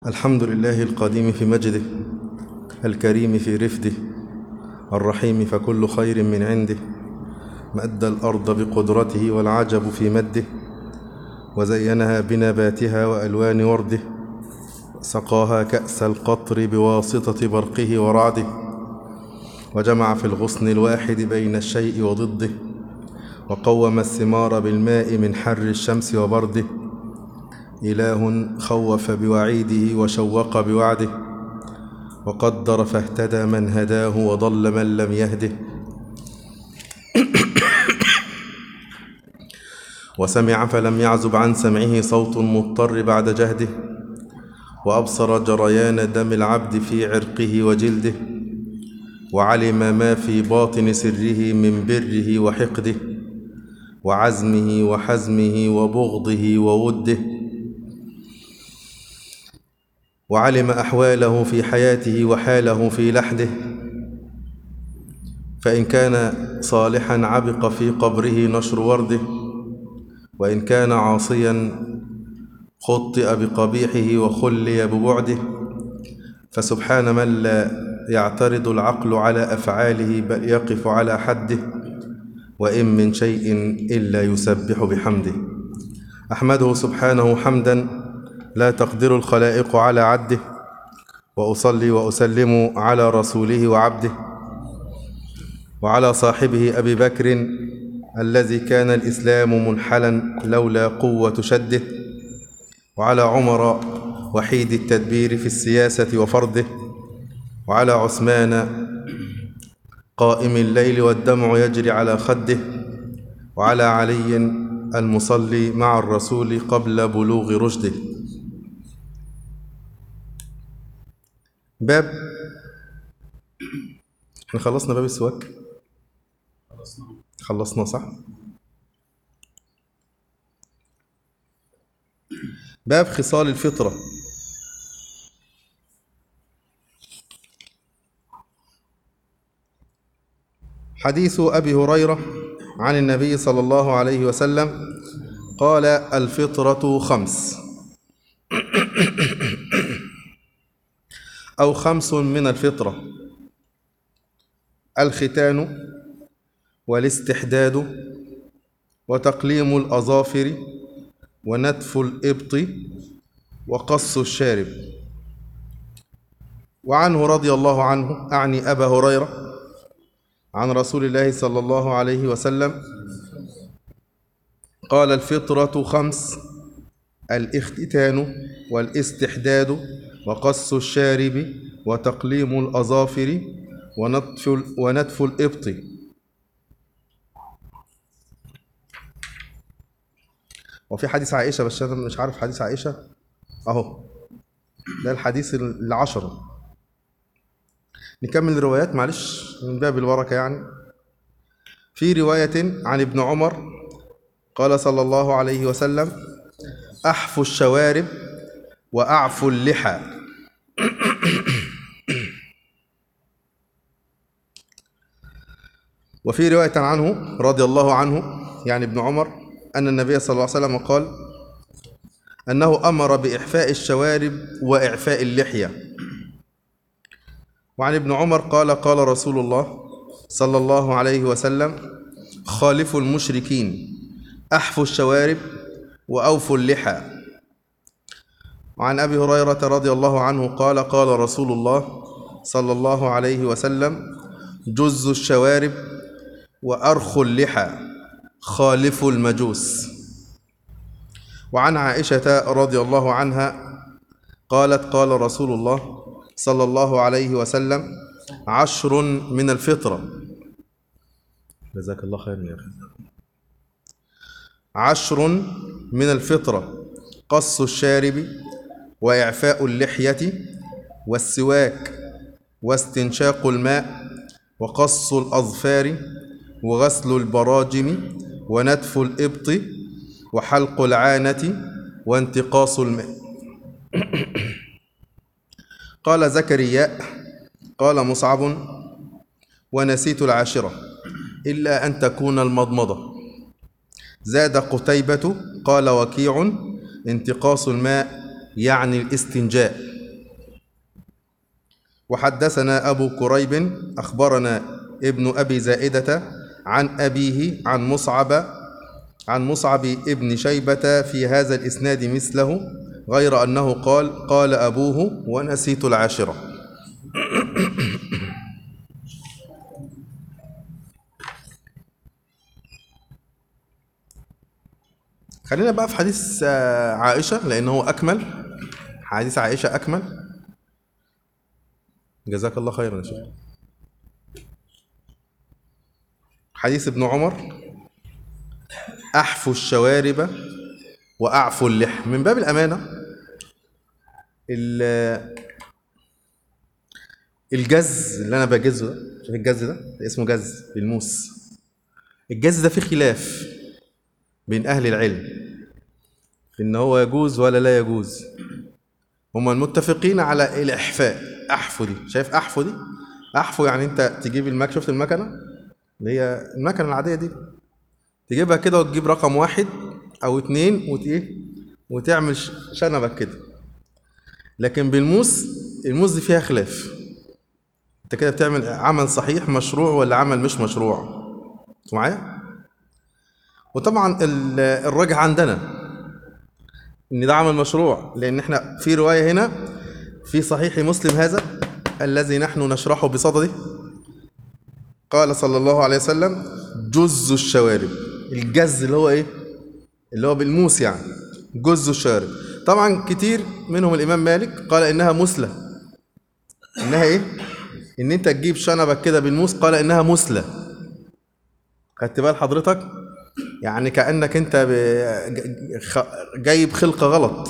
الحمد لله القديم في مجده الكريم في رفده الرحيم فكل خير من عنده مد الأرض بقدرته والعجب في مده وزينها بنباتها وألوان ورده سقاها كأس القطر بواسطة برقه ورعده وجمع في الغصن الواحد بين الشيء وضده وقوم الثمار بالماء من حر الشمس وبرده إله خوف بوعيده وشوق بوعده وقدر فاهتدى من هداه وضل من لم يهده وسمع فلم يعزب عن سمعه صوت مضطر بعد جهده وأبصر جريان دم العبد في عرقه وجلده وعلم ما في باطن سره من بره وحقده وعزمه وحزمه وبغضه ووده وعلم أحواله في حياته وحاله في لحده فإن كان صالحا عبق في قبره نشر ورده وإن كان عاصيا خطئ بقبيحه وخلي ببعده فسبحان من لا يعترض العقل على أفعاله بل يقف على حده وإن من شيء إلا يسبح بحمده أحمده سبحانه حمدا لا تقدر الخلائق على عده وأصلي وأسلم على رسوله وعبده وعلى صاحبه أبي بكر الذي كان الإسلام منحلا لولا قوة شده وعلى عمر وحيد التدبير في السياسة وفرضه وعلى عثمان قائم الليل والدمع يجري على خده وعلى علي المصلي مع الرسول قبل بلوغ رشده باب احنا خلصنا باب السواك خلصنا صح باب خصال الفطرة حديث أبي هريرة عن النبي صلى الله عليه وسلم قال الفطرة خمس أو خمس من الفطرة الختان والاستحداد وتقليم الأظافر ونتف الإبط وقص الشارب وعنه رضي الله عنه أعني أبا هريرة عن رسول الله صلى الله عليه وسلم قال الفطرة خمس الاختتان والاستحداد وقص الشارب وتقليم الأظافر ونتف, ونتف الإبط وفي حديث عائشة بس أنا مش عارف حديث عائشة أهو ده الحديث العشرة نكمل الروايات معلش من باب البركة يعني في رواية عن ابن عمر قال صلى الله عليه وسلم أحفوا الشوارب وأعفوا اللحى وفي رواية عنه رضي الله عنه يعني ابن عمر أن النبي صلى الله عليه وسلم قال أنه أمر بإحفاء الشوارب وإعفاء اللحية وعن ابن عمر قال قال رسول الله صلى الله عليه وسلم خالفوا المشركين أحفوا الشوارب وأوفوا اللحى وعن أبي هريرة رضي الله عنه قال قال رسول الله صلى الله عليه وسلم جز الشوارب وأرخوا اللحى خالفوا المجوس وعن عائشة رضي الله عنها قالت قال رسول الله صلى الله عليه وسلم عشر من الفطرة جزاك الله خير يا أخي عشر من الفطرة قص الشارب وإعفاء اللحية والسواك واستنشاق الماء وقص الأظفار وغسل البراجم ونتف الإبط وحلق العانة وانتقاص الماء قال زكريا قال مصعب ونسيت العاشرة إلا أن تكون المضمضة زاد قتيبة قال وكيع انتقاص الماء يعني الاستنجاء وحدثنا أبو كريب أخبرنا ابن أبي زائدة عن أبيه عن مصعب عن مصعب ابن شيبة في هذا الإسناد مثله غير أنه قال قال أبوه ونسيت العاشرة خلينا بقى في حديث آه، عائشة لأنه أكمل حديث عائشة أكمل جزاك الله خيرا يا شيخ حديث ابن عمر أحفو الشوارب وأعفو اللحم من باب الأمانة ال- الجز اللي أنا بجزه ده شايف الجز ده؟ ده اسمه جز بالموس الجز ده فيه خلاف بين أهل العلم في إن هو يجوز ولا لا يجوز هما المتفقين على الإحفاء أحفو دي شايف أحفو دي أحفو يعني أنت تجيب المك شفت المكنة اللي هي المكنة العادية دي تجيبها كده وتجيب رقم واحد أو اتنين وت إيه وتعمل ش- شنبك كده لكن بالموس الموس دي فيها خلاف أنت كده بتعمل عمل صحيح مشروع ولا عمل مش مشروع أنتوا معايا؟ وطبعا ال- الراجح عندنا ان ده عمل مشروع لان احنا في روايه هنا في صحيح مسلم هذا الذي نحن نشرحه بصدده قال صلى الله عليه وسلم جز الشوارب الجز اللي هو ايه اللي هو بالموس يعني جز الشوارب طبعا كتير منهم الامام مالك قال انها مسله انها ايه ان انت تجيب شنبك كده بالموس قال انها مسله خدت بال حضرتك يعني كأنك أنت ب- ج- خ- جايب خلقة غلط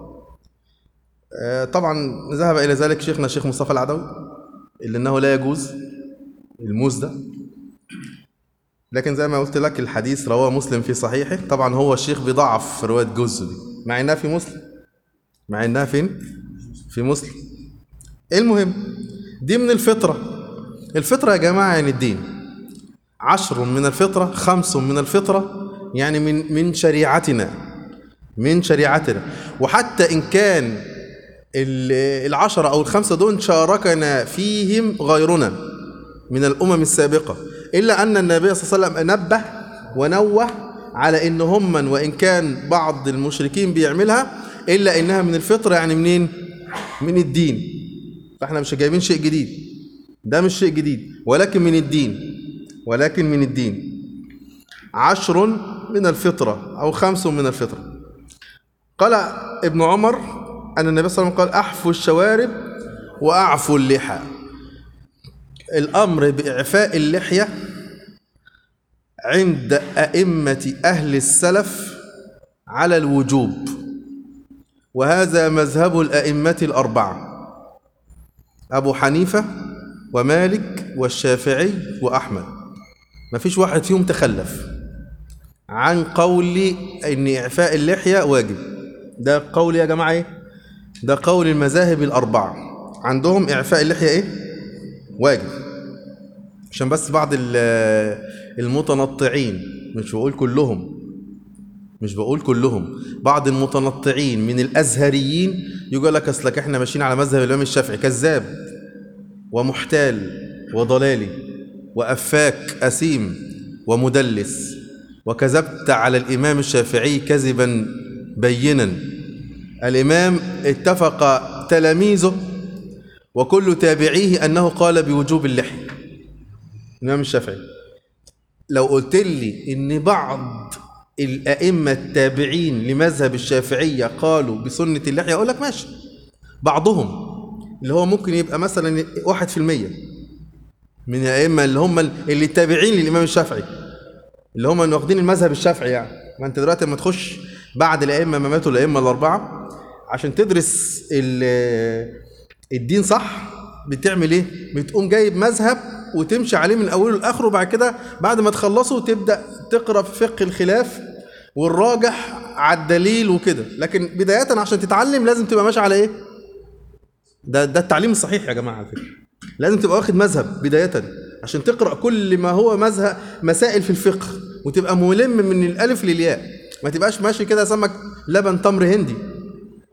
آه، طبعا ذهب إلى ذلك شيخنا الشيخ مصطفى العدوي اللي أنه لا يجوز الموز ده لكن زي ما قلت لك الحديث رواه مسلم في صحيحه طبعا هو الشيخ بيضعف في رواية جوز دي مع إنها في مسلم مع إنها فين؟ في مسلم المهم دي من الفطرة الفطرة يا جماعة يعني الدين عشر من الفطرة خمس من الفطرة يعني من من شريعتنا من شريعتنا وحتى إن كان ال- العشرة أو الخمسة دول شاركنا فيهم غيرنا من الأمم السابقة إلا أن النبي صلى الله عليه وسلم نبه ونوه على إن هم من وإن كان بعض المشركين بيعملها إلا إنها من الفطرة يعني منين؟ من الدين فإحنا مش جايبين شيء جديد ده مش شيء جديد ولكن من الدين ولكن من الدين عشر من الفطرة أو خمس من الفطرة قال ابن عمر أن النبي صلى الله عليه وسلم قال أحفوا الشوارب وأعفوا اللحى الأمر بإعفاء اللحية عند أئمة أهل السلف على الوجوب وهذا مذهب الأئمة الأربعة أبو حنيفة ومالك والشافعي وأحمد ما فيش واحد فيهم تخلف عن قول ان اعفاء اللحيه واجب ده قول يا جماعه ايه ده قول المذاهب الاربعه عندهم اعفاء اللحيه ايه واجب عشان بس بعض ال- المتنطعين مش بقول كلهم مش بقول كلهم بعض المتنطعين من الازهريين يقول لك اصلك احنا ماشيين على مذهب الامام الشافعي كذاب ومحتال وضلالي وأفاك أثيم ومدلس وكذبت على الإمام الشافعي كذبا بينا الإمام اتفق تلاميذه وكل تابعيه أنه قال بوجوب اللحية الإمام الشافعي لو قلت لي إن بعض الأئمة التابعين لمذهب الشافعية قالوا بسنة اللحية أقول لك ماشي بعضهم اللي هو ممكن يبقى مثلا واحد في المية من الأئمة اللي هم اللي تابعين للإمام الشافعي اللي هم اللي واخدين المذهب الشافعي يعني ما أنت دلوقتي لما تخش بعد الأئمة ما ماتوا الأئمة الأربعة عشان تدرس ال- الدين صح بتعمل إيه؟ بتقوم جايب مذهب وتمشي عليه من أوله لآخره بعد كده بعد ما تخلصه تبدأ تقرأ في فقه الخلاف والراجح على الدليل وكده لكن بداية عشان تتعلم لازم تبقى ماشي على إيه؟ ده ده التعليم الصحيح يا جماعه على فكره لازم تبقى واخد مذهب بدايه عشان تقرا كل ما هو مذهب مسائل في الفقه وتبقى ملم من الالف للياء ما تبقاش ماشي كده سمك لبن تمر هندي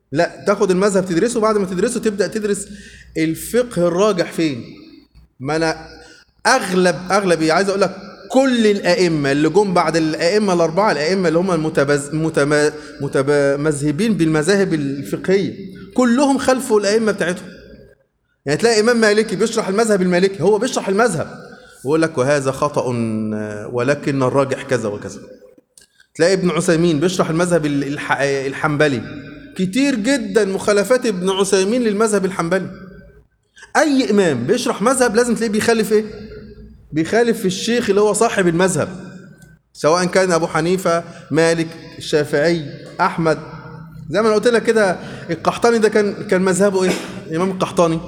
لا تاخد المذهب تدرسه بعد ما تدرسه تبدا تدرس الفقه الراجح فين ما انا اغلب اغلب إيه؟ عايز اقول لك كل الائمه اللي جم بعد الائمه الاربعه الائمه اللي هم المتبز متما متمذهبين بالمذاهب الفقهيه كلهم خلفوا الائمه بتاعتهم يعني تلاقي امام مالكي بيشرح المذهب المالكي هو بيشرح المذهب ويقول لك وهذا خطا ولكن الراجح كذا وكذا تلاقي ابن عثيمين بيشرح المذهب الح- الحنبلي كتير جدا مخالفات ابن عثيمين للمذهب الحنبلي اي امام بيشرح مذهب لازم تلاقيه بيخالف ايه بيخالف الشيخ اللي هو صاحب المذهب سواء كان ابو حنيفه مالك الشافعي احمد زي ما انا قلت لك كده القحطاني ده كان كان مذهبه ايه الامام القحطاني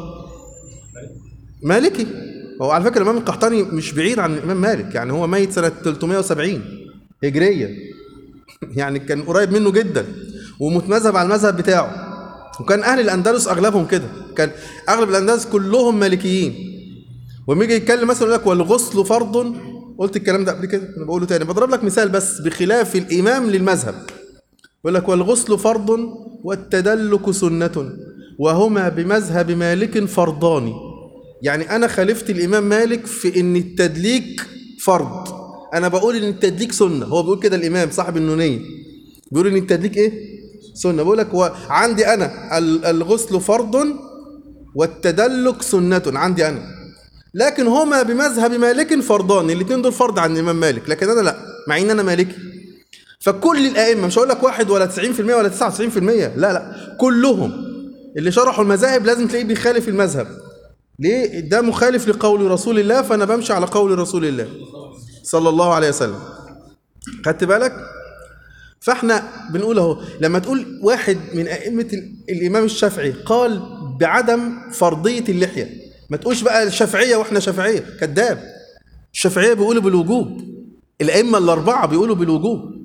مالكي هو على فكره الامام القحطاني مش بعيد عن الامام مالك يعني هو ميت سنه 370 هجريه يعني كان قريب منه جدا ومتمذهب على المذهب بتاعه وكان اهل الاندلس اغلبهم كده كان اغلب الاندلس كلهم مالكيين وما يجي يتكلم مثلا يقول لك والغسل فرض قلت الكلام ده قبل كده انا بقوله تاني بضرب لك مثال بس بخلاف الامام للمذهب يقول لك والغسل فرض والتدلك سنة وهما بمذهب مالك فرضان يعني انا خالفت الامام مالك في ان التدليك فرض انا بقول ان التدليك سنة هو بيقول كده الامام صاحب النونية بيقول ان التدليك ايه سنة بقول لك وعندي انا ال- الغسل فرض والتدلك سنة عندي انا لكن هما بمذهب مالك فرضان الاثنين دول فرض عن الامام مالك لكن انا لا مع ان انا مالكي فكل الائمه مش هقول لك واحد ولا 90% ولا 99% لا لا كلهم اللي شرحوا المذاهب لازم تلاقيه بيخالف المذهب ليه ده مخالف لقول رسول الله فانا بمشي على قول رسول الله صلى الله عليه وسلم خدت بالك فاحنا بنقول اهو لما تقول واحد من ائمه ال- الامام الشافعي قال بعدم فرضيه اللحيه ما تقولش بقى الشافعيه واحنا شافعيه كذاب الشافعيه بيقولوا بالوجوب الائمه الاربعه بيقولوا بالوجوب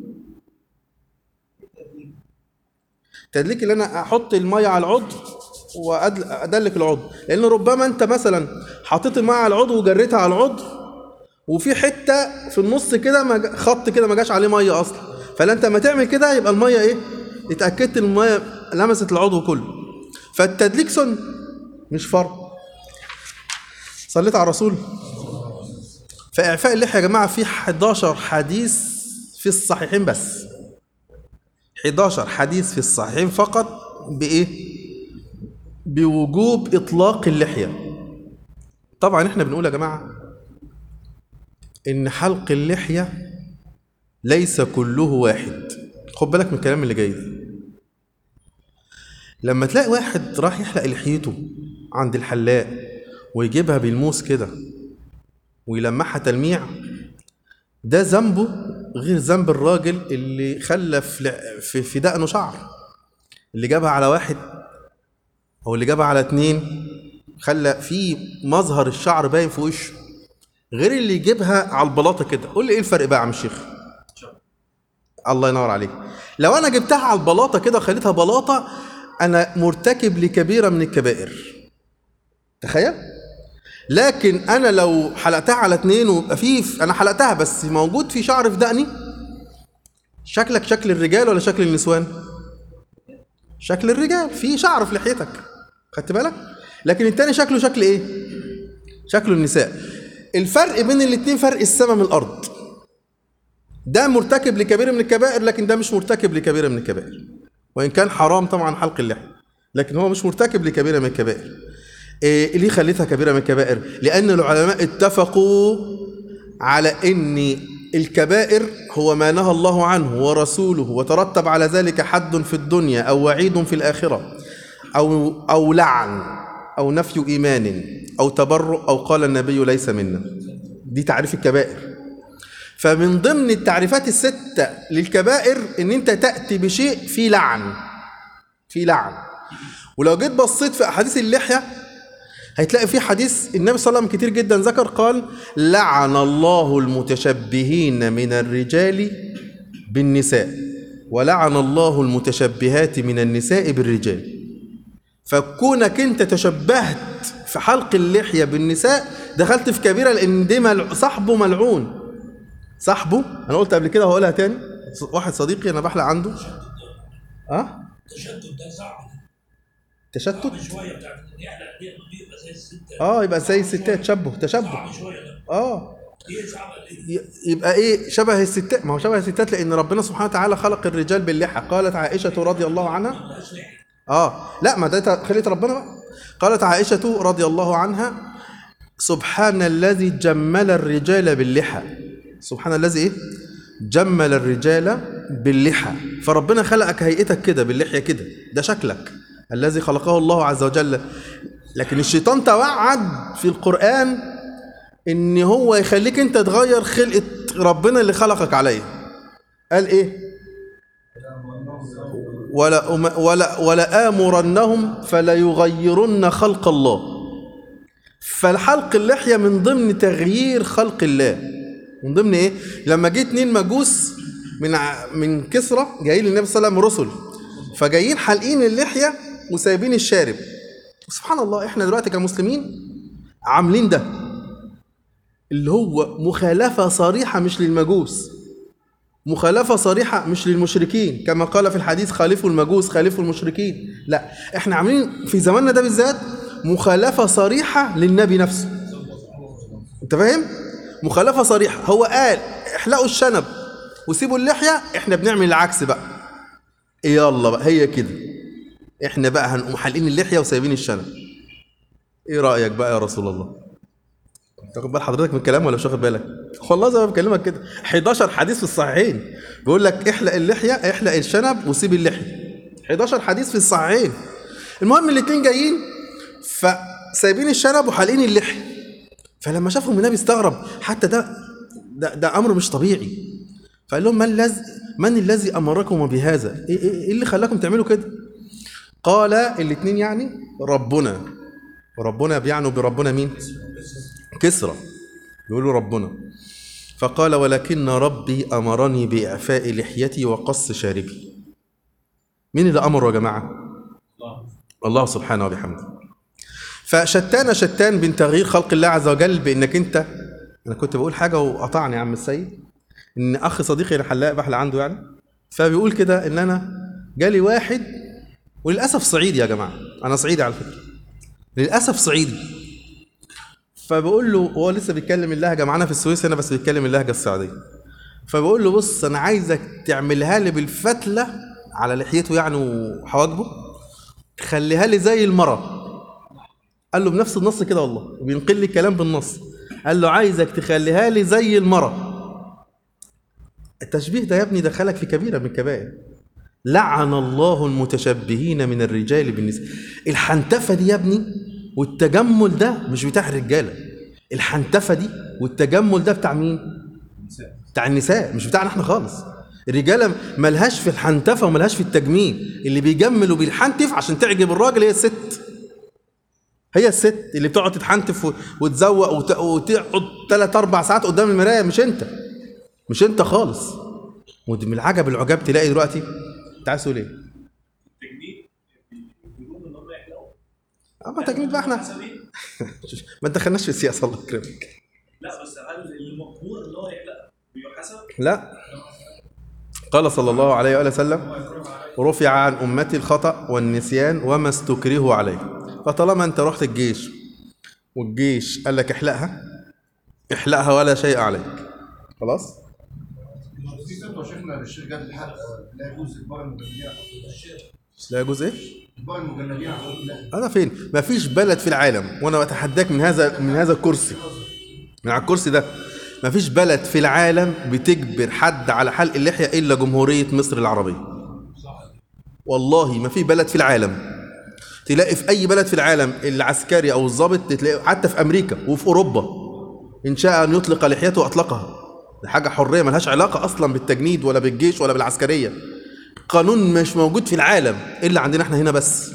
تدليك اللي انا احط الميه على العضو وادلك العضو لان ربما انت مثلا حطيت الميه على العضو وجريتها على العضو وفي حته في النص كده ما جا- خط كده ما جاش عليه ميه اصلا فلا انت لما تعمل كده يبقى الميه ايه اتاكدت ان الميه لمست العضو كله فالتدليك سنه مش فرض صليت على الرسول فاعفاء اللحيه يا جماعه في 11 حديث في الصحيحين بس 11 حديث في الصحيحين فقط بايه بوجوب اطلاق اللحيه طبعا احنا بنقول يا جماعه ان حلق اللحيه ليس كله واحد خد بالك من الكلام اللي جاي ده لما تلاقي واحد راح يحلق لحيته عند الحلاق ويجيبها بالموس كده ويلمعها تلميع ده ذنبه غير ذنب الراجل اللي خلى في لع- في في دقنه شعر اللي جابها على واحد او اللي جابها على اتنين خلى في مظهر الشعر باين في وشه غير اللي يجيبها على البلاطه كده قول لي ايه الفرق بقى يا عم الشيخ الله ينور عليك لو انا جبتها على البلاطه كده وخليتها بلاطه انا مرتكب لكبيره من الكبائر تخيل لكن انا لو حلقتها على اتنين ويبقى في انا حلقتها بس موجود في شعر في دقني شكلك شكل الرجال ولا شكل النسوان شكل الرجال في شعر في لحيتك خدت بالك لكن التاني شكله شكل ايه شكل النساء الفرق بين الاتنين فرق السماء من الارض ده مرتكب لكبيره من الكبائر لكن ده مش مرتكب لكبيره من الكبائر وان كان حرام طبعا حلق اللحيه لكن هو مش مرتكب لكبيره من الكبائر إيه ليه خليتها كبيره من الكبائر لان العلماء اتفقوا على ان الكبائر هو ما نهى الله عنه ورسوله وترتب على ذلك حد في الدنيا او وعيد في الاخره او او لعن او نفي ايمان او تبرؤ او قال النبي ليس منا دي تعريف الكبائر فمن ضمن التعريفات الستة للكبائر ان انت تأتي بشيء فيه لعن فيه لعن ولو جيت بصيت في احاديث اللحية هتلاقي في حديث النبي صلى الله عليه وسلم كتير جدا ذكر قال لعن الله المتشبهين من الرجال بالنساء ولعن الله المتشبهات من النساء بالرجال فكونك انت تشبهت في حلق اللحية بالنساء دخلت في كبيرة لان دي ملع... صاحبه ملعون صاحبه انا قلت قبل كده وهقولها تاني واحد صديقي انا بحلق عنده اه التشتت ده صعب تشتت صعب شويه بتاع ان يحلق دي يبقى زي الست اه يبقى زي الستات تشبه تشبه صعب شويه ده اه ايه صعبه ليه؟ ي- يبقى ايه شبه الستات ما هو شبه الستات لان ربنا سبحانه وتعالى خلق الرجال باللحى قالت عائشه رضي الله عنها ملهاش لحيه اه لا ما ده خلية ربنا بقى قالت عائشه رضي الله عنها سبحان الذي جمل الرجال باللحى سبحان الذي ايه جمل الرجال باللحى فربنا خلقك هيئتك كده باللحيه كده ده شكلك الذي خلقه الله عز وجل لكن الشيطان توعد في القرآن ان هو يخليك انت تغير خلقة ربنا اللي خلقك عليه قال ايه ولا أم ولا ولا آمرنهم فلا يغيرن خلق الله فالحلق اللحية من ضمن تغيير خلق الله من ضمن ايه لما جه اتنين مجوس من ع- من كسرى جايين للنبي صلى الله عليه وسلم رسل فجايين حالقين اللحية وسايبين الشارب سبحان الله احنا دلوقتي كمسلمين عاملين ده اللي هو مخالفة صريحة مش للمجوس مخالفة صريحة مش للمشركين كما قال في الحديث خالفوا المجوس خالفوا المشركين لا احنا عاملين في زماننا ده بالذات مخالفة صريحة للنبي نفسه انت فاهم مخالفة صريحة هو قال احلقوا الشنب وسيبوا اللحية احنا بنعمل العكس بقى يلا بقى هي كده احنا بقى هنقوم حالقين اللحية وسايبين الشنب ايه رأيك بقى يا رسول الله تاخد بال حضرتك من الكلام ولا مش واخد بالك؟ والله زي ما بكلمك كده 11 حديث في الصحيحين بيقول لك احلق اللحيه احلق الشنب وسيب اللحيه 11 حديث في الصحيحين المهم الاثنين جايين فسايبين الشنب وحالقين اللحيه فلما شافهم النبي استغرب حتى ده ده, ده امر مش طبيعي فقال لهم من الذي من الذي امركم بهذا؟ ايه, إيه, إيه اللي خلاكم تعملوا كده؟ قال الاثنين يعني ربنا ربنا بيعنوا بربنا مين؟ كسرى يقولوا ربنا فقال ولكن ربي أمرني بإعفاء لحيتي وقص شاربي مين اللي أمره يا جماعة الله سبحانه وبحمده فشتان شتان بين تغيير خلق الله عز وجل بانك انت انا كنت بقول حاجه وقطعني يا عم السيد ان اخ صديقي الحلاق بحلق عنده يعني فبيقول كده ان انا جالي واحد وللاسف صعيدي يا جماعه انا صعيدي على فكره للاسف صعيدي فبقول له هو لسه بيتكلم اللهجه معانا في السويس هنا بس بيتكلم اللهجه السعوديه فبقول له بص انا عايزك تعملها لي بالفتله على لحيته يعني وحواجبه خليها لي زي المرة قال له بنفس النص كده والله وبينقل لي الكلام بالنص قال له عايزك تخليها لي زي المرة التشبيه ده يا ابني دخلك في كبيرة من الكبائر لعن الله المتشبهين من الرجال بالنساء الحنتفة دي يا ابني والتجمل ده مش بتاع الرجالة الحنتفة دي والتجمل ده بتاع مين؟ بتاع النساء مش بتاعنا احنا خالص الرجالة ملهاش في الحنتفة وملهاش في التجميل اللي بيجمل وبيحنتف عشان تعجب الراجل هي الست هي الست اللي بتقعد تتحنتف و- وتزوق وت- وتقعد ثلاث اربع ساعات قدام المرايه مش انت مش انت خالص ودي من العجب العجاب تلاقي دلوقتي انت عايز تقول ايه؟ التجنيد بيقولوا ان هم يحلقوا اما تجميل بقى احنا حسب ايه؟ ما دخلناش في السياسه الله يكرمك لا بس هل اللي مقبول ان هو يحلق بيحسب؟ لا قال صلى الله عليه وآله وسلم رفع عن أمتي الخطأ والنسيان وما استكرهوا عليه فطالما أنت رحت الجيش والجيش قال لك احلقها احلقها ولا شيء عليك خلاص في فتوى شيخنا للشركات الحق لا يجوز اجبار المجندين لا يجوز ايه اجبار المجندين على حقوق الله انا فين مفيش بلد في العالم وانا بتحداك من هذا من هذا الكرسي من على الكرسي ده مفيش بلد في العالم بتجبر حد على حلق اللحيه الا جمهوريه مصر العربيه والله ما في بلد في العالم تلاقي في اي بلد في العالم العسكري او الضابط تلاقي حتى في امريكا وفي اوروبا ان شاء ان يطلق لحيته اطلقها دي حاجه حريه ملهاش علاقه اصلا بالتجنيد ولا بالجيش ولا بالعسكريه قانون مش موجود في العالم الا عندنا احنا هنا بس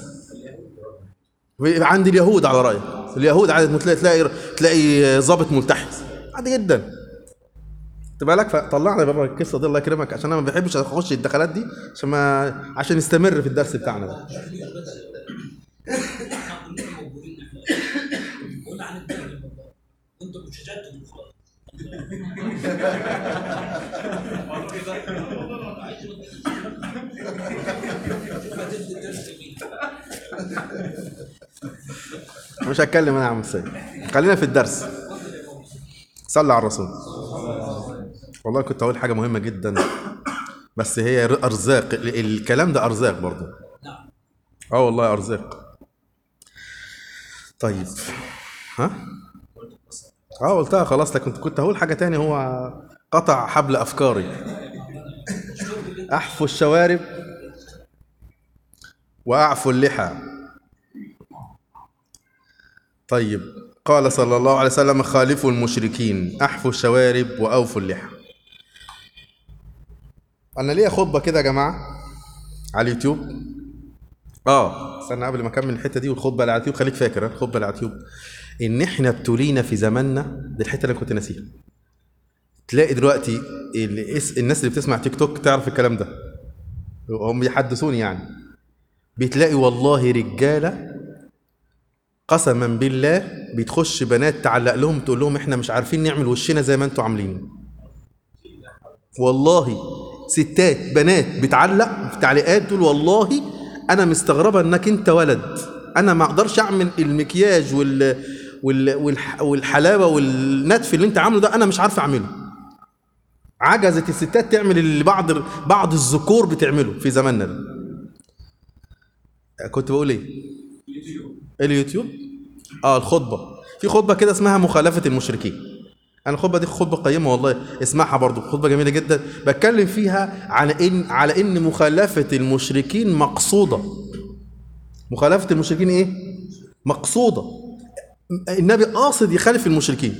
عند اليهود على رايك اليهود عادة تلاقي تلاقي تلاقي ضابط ملتحي عادي جدا خد بالك فطلعنا بره القصه دي الله يكرمك عشان انا ما بحبش اخش الدخلات دي عشان ما عشان نستمر في الدرس بتاعنا ده احنا كلنا موجودين احنا قلنا عن الدين والله انتوا مش تجددوا خالص شوف هتبدا مش هتكلم انا يا عم السيد خلينا في الدرس صلى على الرسول والله كنت اقول حاجه مهمه جدا بس هي ارزاق ال- الكلام ده ارزاق برضه اه والله ارزاق طيب ها اه قلتها خلاص لكن كنت هقول حاجه تاني هو قطع حبل افكاري احفو الشوارب واعفو اللحى طيب قال صلى الله عليه وسلم خالفوا المشركين احفوا الشوارب واوفوا اللحى انا ليا خطبه كده يا جماعه على اليوتيوب اه استنى قبل ما اكمل الحته دي والخطبه اللي على اليوتيوب خليك فاكر ها، الخطبه اللي على اليوتيوب ان احنا ابتلينا في زماننا دي الحته اللي أنا كنت ناسيها تلاقي دلوقتي اللي اس- الناس اللي بتسمع تيك توك تعرف الكلام ده هم يحدثوني يعني بتلاقي والله رجاله قسما بالله بتخش بنات تعلق لهم تقول لهم احنا مش عارفين نعمل وشنا زي ما انتوا عاملين والله ستات بنات بتعلق في تعليقات تقول والله انا مستغربه انك انت ولد انا ما اقدرش اعمل المكياج وال وال والح والحلاوه والنتف اللي انت عامله ده انا مش عارف اعمله عجزت الستات تعمل اللي بعض بعض الذكور بتعمله في زماننا ده كنت بقول ايه اليوتيوب اه الخطبه في خطبه كده اسمها مخالفه المشركين انا الخطبه دي خطبه قيمه والله اسمعها برضو خطبه جميله جدا بتكلم فيها على ان على ان مخالفه المشركين مقصوده مخالفه المشركين ايه مقصوده النبي قاصد يخالف المشركين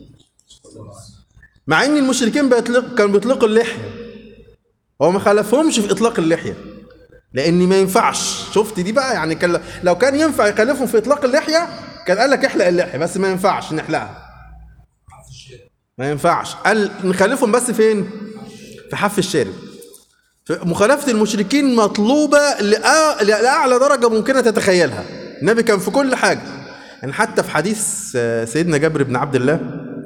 مع ان المشركين بيطلق كانوا بيطلقوا اللحيه هو ما خالفهمش في اطلاق اللحيه لان ما ينفعش شفت دي بقى يعني كان لو كان ينفع يخالفهم في اطلاق اللحيه كان قال لك احلق اللحيه بس ما ينفعش نحلقها ما ينفعش قال نخالفهم بس فين في حف الشارب مخالفة المشركين مطلوبة لأ- لأعلى درجة ممكنة تتخيلها النبي كان في كل حاجة يعني حتى في حديث آه، سيدنا جابر بن عبد الله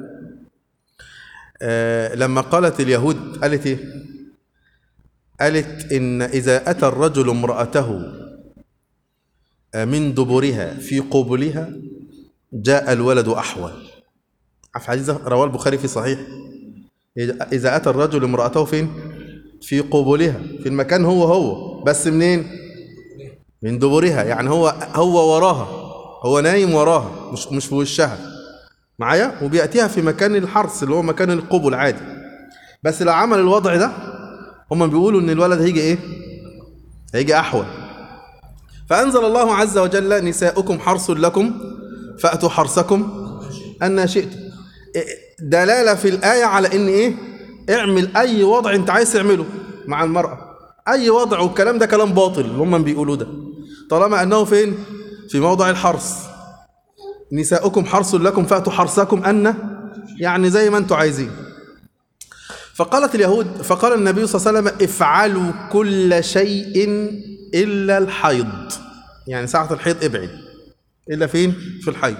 آه، لما قالت اليهود قالت ايه قالت ان اذا اتى الرجل امراته آه، من دبرها في قبلها جاء الولد احول في حديث رواه البخاري في صحيح اذا اتى الرجل امراته فين في قبلها في المكان هو هو بس منين من دبرها يعني هو هو وراها هو نايم وراها مش مش في وشها معايا وبياتيها في مكان الحرث اللي هو مكان القبل عادي بس لو عمل الوضع ده هم بيقولوا ان الولد هيجي ايه هيجي احول فانزل الله عز وجل نساؤكم حرث لكم فاتوا حرثكم ان شئتم إيه- دلاله في الايه على ان ايه اعمل اي وضع انت عايز تعمله مع المراه اي وضع والكلام ده كلام باطل اللي هم بيقولوه ده طالما انه فين في موضع الحرث نساؤكم حرث لكم فاتوا حرثكم ان يعني زي ما انتم عايزين فقالت اليهود فقال النبي صلى الله عليه وسلم افعلوا كل شيء الا الحيض يعني ساعه الحيض ابعد الا فين في الحيض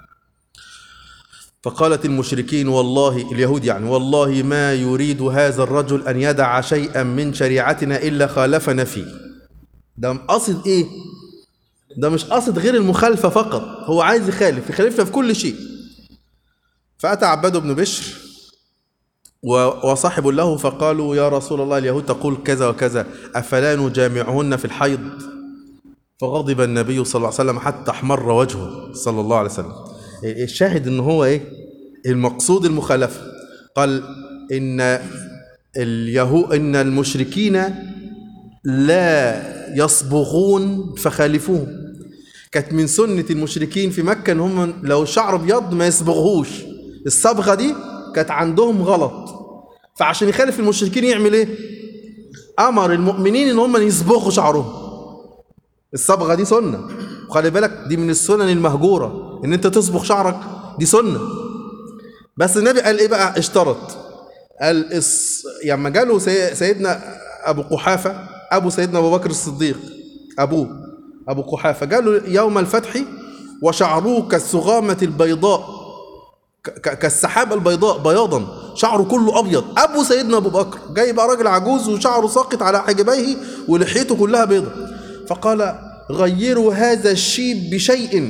فقالت المشركين والله اليهود يعني والله ما يريد هذا الرجل ان يدع شيئا من شريعتنا الا خالفنا فيه ده قصد ايه ده مش قصد غير المخالفه فقط هو عايز يخالف يخالفنا في كل شيء فاتى عباد بن بشر و- وصاحب له فقالوا يا رسول الله اليهود تقول كذا وكذا افلا نجامعهن في الحيض فغضب النبي صلى الله عليه وسلم حتى احمر وجهه صلى الله عليه وسلم الشاهد ان هو ايه المقصود المخالفه قال ان اليهو ان المشركين لا يصبغون فخالفوهم كانت من سنة المشركين في مكة ان هم لو شعر ابيض ما يصبغوش الصبغة دي كانت عندهم غلط فعشان يخالف المشركين يعمل ايه امر المؤمنين ان هم يصبغوا شعرهم الصبغة دي سنة وخلي بالك دي من السنن المهجورة ان انت تصبغ شعرك دي سنة بس النبي قال ايه بقى اشترط قال الص... لما جاله سي... سيدنا ابو قحافة ابو سيدنا ابو بكر الصديق ابوه ابو قحافة قال له يوم الفتح وشعره كالسغامة البيضاء ك... ك... كالسحابة البيضاء بياضا شعره كله ابيض ابو سيدنا ابو بكر جاي بقى راجل عجوز وشعره ساقط على حاجبيه ولحيته كلها بيضة فقال غيروا هذا الشيب بشيء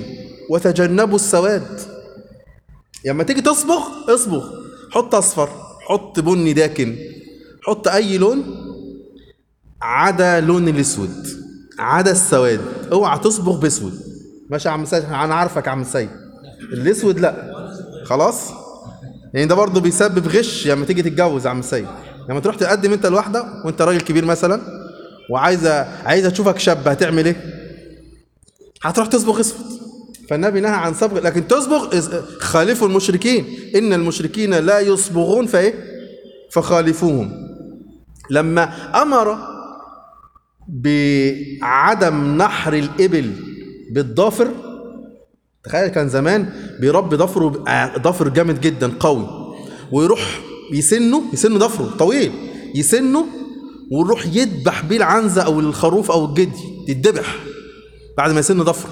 وتجنبوا السواد لما تيجي تصبغ اصبغ حط اصفر حط بني داكن حط اي لون عدا لون الاسود عدا السواد اوعى تصبغ باسود ماشي يا عم سيد انا عارفك يا عم سيد الاسود لا خلاص يعني ده برضه بيسبب غش لما تيجي تتجوز يا عم سيد لما تروح تقدم انت لواحده وانت راجل كبير مثلا وعايزه عايزه تشوفك شاب هتعمل ايه هتروح تصبغ اسود فالنبي نهى عن صبغ لكن تصبغ إز- خالفوا المشركين ان المشركين لا يصبغون فايه فخالفوهم لما امر بعدم نحر الابل بالضافر تخيل كان زمان بيربي ضفره آه، ضفر جامد جدا قوي ويروح يسنه يسن ضفره طويل يسنه ويروح يذبح بيه العنزه او الخروف او الجدي تتذبح بعد ما يسن ضفره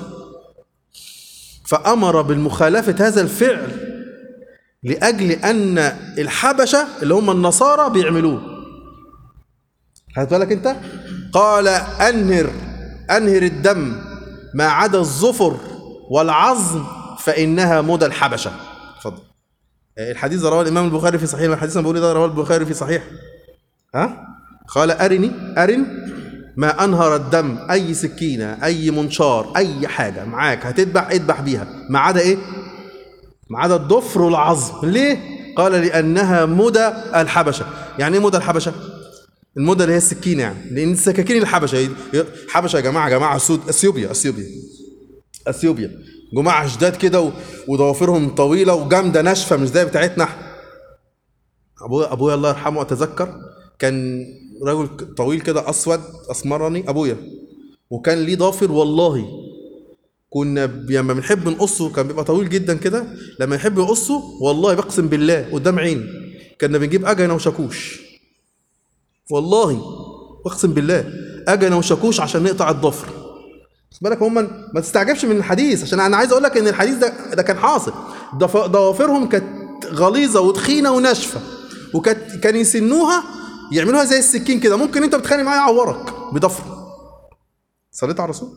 فامر بالمخالفه هذا الفعل لاجل ان الحبشه اللي هم النصارى بيعملوه خدت بالك انت قال انهر انهر الدم ما عدا الظفر والعظم فانها مدى الحبشه اتفضل آه، الحديث ده رواه الامام البخاري في صحيح الحديث انا بقول ده رواه البخاري في صحيح ها قال ارني ارن ما انهر الدم اي سكينه اي منشار اي حاجه معاك هتذبح اذبح بيها ما عدا ايه ما عدا الضفر والعظم ليه قال لانها مدى الحبشه يعني ايه مدى الحبشه المدى اللي هي السكينه يعني لان السكاكين الحبشه ي- ي- حبشه يا جماعه يا جماعه سود اثيوبيا اثيوبيا اثيوبيا جماعه شداد كده و- وضوافرهم طويله وجامده ناشفه مش زي بتاعتنا احنا ابويا ابويا الله يرحمه اتذكر كان رجل ك- طويل كده اسود اسمراني ابويا وكان ليه ضافر والله كنا ب- لما بنحب نقصه كان بيبقى طويل جدا كده لما يحب يقصه والله بقسم بالله قدام عيني كنا بنجيب اجنه وشاكوش والله اقسم بالله اجنه وشاكوش عشان نقطع الضفر خد بالك هم ما تستعجبش من الحديث عشان انا عايز اقول لك ان الحديث ده ده كان حاصل ضف- ضوافرهم كانت غليظه وتخينه وناشفه وكانت كان يسنوها يعملوها زي السكين كده ممكن انت بتخانق معاه يعورك بضفر صليت على الرسول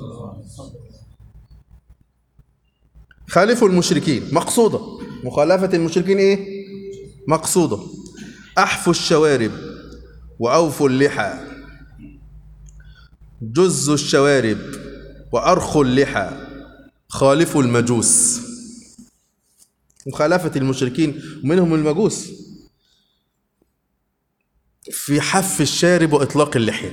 خالفوا المشركين مقصوده مخالفه المشركين ايه مقصوده احفوا الشوارب واوفوا اللحى جزوا الشوارب وارخوا اللحى خالفوا المجوس مخالفة المشركين ومنهم المجوس في حف الشارب وإطلاق اللحية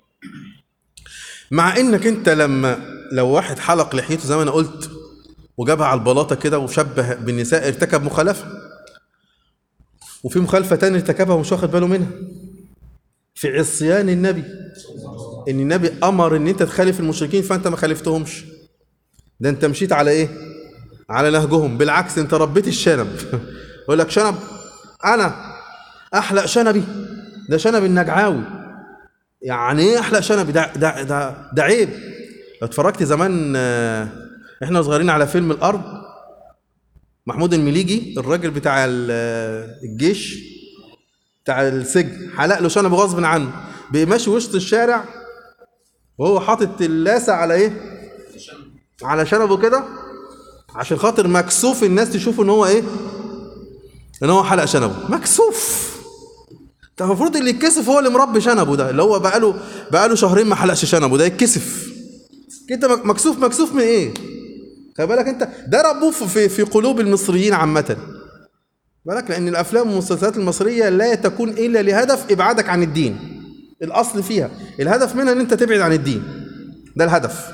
مع إنك أنت لما لو واحد حلق لحيته زي ما أنا قلت وجابها على البلاطة كده وشبه بالنساء ارتكب مخالفة وفي مخالفة تانية ارتكبها ومش واخد باله منها في عصيان النبي ان النبي امر ان انت تخالف المشركين فانت ما خالفتهمش ده انت مشيت على ايه على نهجهم بالعكس انت ربيت الشنب يقول لك شنب انا احلق شنبي ده شنب النجعاوي يعني ايه احلق شنبي ده ده ده, ده عيب لو اتفرجت زمان آه، احنا صغيرين على فيلم الارض محمود المليجي الراجل بتاع ال- آه، الجيش بتاع السجن حلق له شنب غصب عنه بقى ماشي وسط الشارع وهو حاطط اللاسة على ايه على شنبه كده عشان خاطر مكسوف الناس تشوف ان هو ايه ان هو حلق شنبه مكسوف ده المفروض اللي يتكسف هو اللي مربي شنبه ده اللي هو بقاله بقاله شهرين ما حلقش شنبه ده يتكسف انت مك- مكسوف مكسوف من ايه خلي بالك انت ده ربوه في في قلوب المصريين عامه بالك لان الافلام والمسلسلات المصريه لا تكون الا لهدف ابعادك عن الدين الاصل فيها الهدف منها ان انت تبعد عن الدين ده الهدف